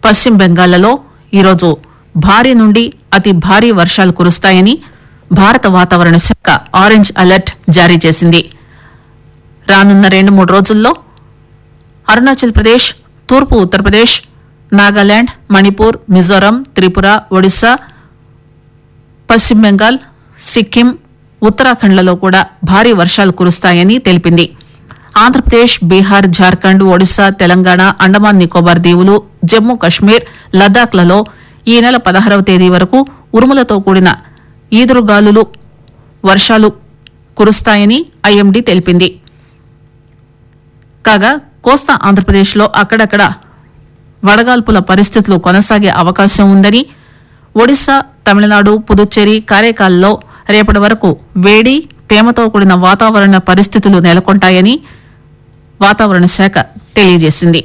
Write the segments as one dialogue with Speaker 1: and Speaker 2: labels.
Speaker 1: పశ్చిమ బెంగాల్లో ఈరోజు భారీ నుండి అతి భారీ వర్షాలు కురుస్తాయని భారత వాతావరణ శాఖ ఆరెంజ్ అలర్ట్ జారీ చేసింది రానున్న రెండు మూడు రోజుల్లో అరుణాచల్ ప్రదేశ్ తూర్పు ఉత్తరప్రదేశ్ నాగాలాండ్ మణిపూర్ మిజోరాం త్రిపుర ఒడిశా పశ్చిమ బెంగాల్ సిక్కిం ఉత్తరాఖండ్లలో కూడా భారీ వర్షాలు కురుస్తాయని తెలిపింది ఆంధ్రప్రదేశ్ బీహార్ జార్ఖండ్ ఒడిశా తెలంగాణ అండమాన్ నికోబార్ దీవులు జమ్మూ కశ్మీర్ లద్దాఖ్లలో ఈ నెల పదహారవ తేదీ వరకు ఉరుములతో కూడిన ఈదురుగాలులు వర్షాలు కురుస్తాయని ఐఎండీ తెలిపింది కాగా కోస్తా ఆంధ్రప్రదేశ్లో అక్కడక్కడ వడగాల్పుల పరిస్థితులు కొనసాగే అవకాశం ఉందని ఒడిశా తమిళనాడు పుదుచ్చేరి కారైకాల్లో రేపటి వరకు వేడి తేమతో కూడిన వాతావరణ పరిస్థితులు నెలకొంటాయని వాతావరణ శాఖ తెలియజేసింది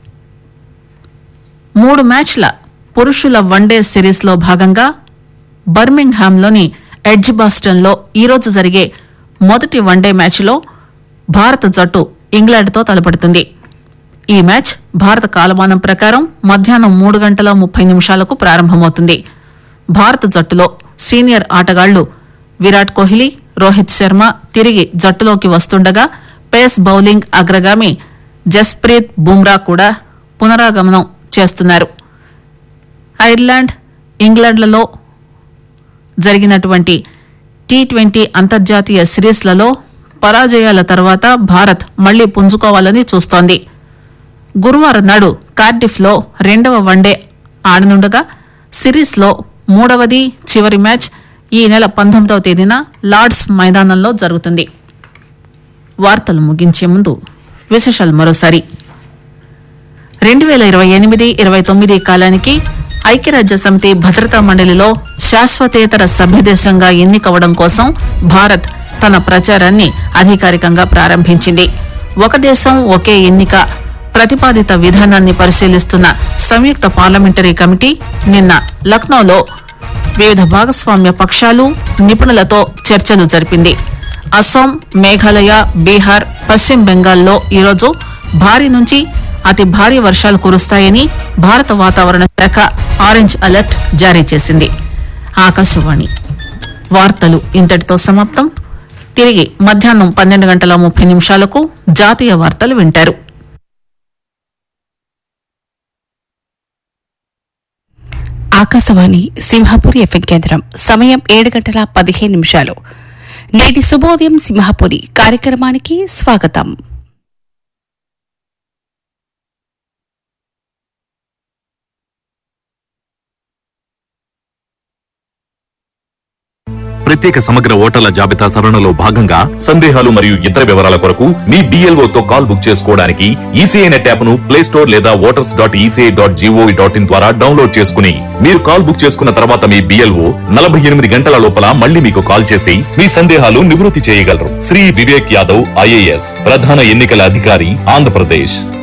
Speaker 1: మూడు మ్యాచ్ల పురుషుల వన్డే సిరీస్లో భాగంగా బర్మింగ్హామ్లోని ఎడ్జ్ బాస్టన్లో ఈరోజు జరిగే మొదటి వన్డే మ్యాచ్లో భారత జట్టు ఇంగ్లాండ్తో తలపడుతుంది ఈ మ్యాచ్ భారత కాలమానం ప్రకారం మధ్యాహ్నం మూడు గంటల ముప్పై నిమిషాలకు ప్రారంభమవుతుంది భారత జట్టులో సీనియర్ ఆటగాళ్లు విరాట్ కోహ్లీ రోహిత్ శర్మ తిరిగి జట్టులోకి వస్తుండగా పేస్ బౌలింగ్ అగ్రగామి జస్ప్రీత్ బుమ్రా కూడా పునరాగమనం చేస్తున్నారు ఐర్లాండ్ ఇంగ్లాండ్లలో జరిగినటువంటి టీ ట్వంటీ అంతర్జాతీయ సిరీస్లలో పరాజయాల తర్వాత భారత్ మళ్లీ పుంజుకోవాలని చూస్తోంది గురువారం నాడు కార్డిఫ్లో రెండవ వన్డే ఆడనుండగా సిరీస్లో మూడవది చివరి మ్యాచ్ ఈ నెల పంతొమ్మిదవ తేదీన లార్డ్స్ మైదానంలో జరుగుతుంది వార్తలు ముగించే ముందు విశేషాలు మరోసారి రెండు వేల ఇరవై ఎనిమిది ఇరవై తొమ్మిది కాలానికి ఐక్యరాజ్య సమితి భద్రతా మండలిలో శాశ్వతేతర సభ్యదేశంగా ఎన్నికవడం కోసం భారత్ తన ప్రచారాన్ని అధికారికంగా ప్రారంభించింది ఒక దేశం ఒకే ఎన్నిక ప్రతిపాదిత విధానాన్ని పరిశీలిస్తున్న సంయుక్త పార్లమెంటరీ కమిటీ నిన్న లక్నోలో వివిధ భాగస్వామ్య పక్షాలు నిపుణులతో చర్చలు జరిపింది అస్సాం మేఘాలయ బీహార్ పశ్చిమ బెంగాల్లో ఈరోజు భారీ నుంచి అతి భారీ వర్షాలు కురుస్తాయని భారత వాతావరణ శాఖ ఆరెంజ్ అలర్ట్ జారీ చేసింది ఆకాశవాణి వార్తలు ఇంతటితో సమాప్తం తిరిగి మధ్యాహ్నం పన్నెండు గంటల ముప్పై నిమిషాలకు జాతీయ వార్తలు వింటారు
Speaker 2: ఆకాశవాణి సింహపురి ఎఫ్ఎం కేంద్రం సమయం ఏడు గంటల పదిహేను నిమిషాలు నేటి శుభోదయం సింహపురి కార్యక్రమానికి స్వాగతం
Speaker 3: ప్రత్యేక సమగ్ర ఓటర్ల జాబితా సవరణలో భాగంగా సందేహాలు మరియు ఇతర వివరాల కొరకు మీ BLO తో కాల్ బుక్ చేసుకోవడానికి ఈసీఐ నెట్ యాప్ ను ప్లే స్టోర్ లేదా voters dot ECI dot gov dot in ద్వారా డౌన్లోడ్ చేసుకుని మీరు కాల్ బుక్ చేసుకున్న తర్వాత మీ బిఎల్ఓ నలభై ఎనిమిది గంటల లోపల మళ్ళీ మీకు కాల్ చేసి మీ సందేహాలు నివృత్తి చేయగలరు శ్రీ వివేక్ యాదవ్ ఐఏఎస్ ప్రధాన ఎన్నికల అధికారి ఆంధ్రప్రదేశ్